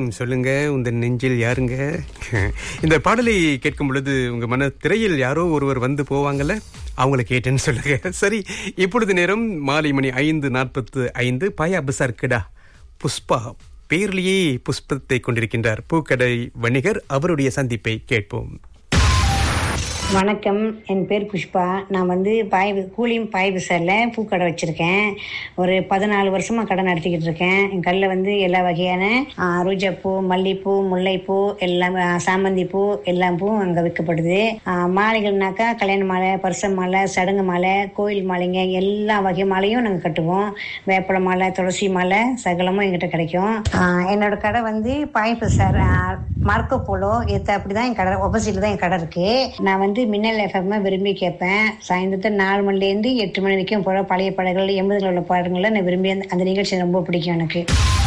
சொல்லுங்க உந்த நெஞ்சில் யாருங்க இந்த பாடலை கேட்கும் பொழுது உங்க மன திரையில் யாரோ ஒருவர் வந்து போவாங்கல்ல அவங்கள கேட்டேன்னு சொல்லுங்க சரி இப்பொழுது நேரம் மாலை மணி ஐந்து நாற்பத்து ஐந்து பாயா பசார் கிடா புஷ்பா பேர்லேயே புஷ்பத்தை கொண்டிருக்கின்றார் பூக்கடை வணிகர் அவருடைய சந்திப்பை கேட்போம் வணக்கம் என் பேர் புஷ்பா நான் வந்து பாய் கூலியும் பாய் பசாரில் பூக்கடை வச்சுருக்கேன் ஒரு பதினாலு வருஷமாக கடை நடத்திக்கிட்டு இருக்கேன் என் கடையில் வந்து எல்லா வகையான ஆ, ரோஜாப்பூ மல்லிப்பூ முல்லைப்பூ எல்லாம் ஆ, சாமந்தி பூ எல்லா பூவும் அங்கே விற்கப்படுது ஆ, மாலைகள்னாக்கா கல்யாண மாலை பரிச மாலை சடங்கு மாலை கோயில் மாலைங்க எல்லா வகை மாலையும் நாங்கள் கட்டுவோம் வேப்பல மாலை துளசி மாலை சகலமும் எங்கிட்ட கிடைக்கும் ஆ, என்னோட கடை வந்து பாய் பசார் ஆ, மார்க்கோ போலோ ஏத்த அப்படிதான் என் கடை ஆப்போசிட்ல தான் என் கடை இருக்கு நான் வந்து மின்னல் எஃப்எம் விரும்பி கேட்பேன் சாயந்தரத்தில் நாலு மணிலேருந்து எட்டு மணி வரைக்கும் போகிற பழைய பாடல்கள் எண்பதுல உள்ள பாடல்களை நான் விரும்பி அந்த- அந்த நிகழ்ச்சி ரொம்ப பிடிக்கும் எனக்கு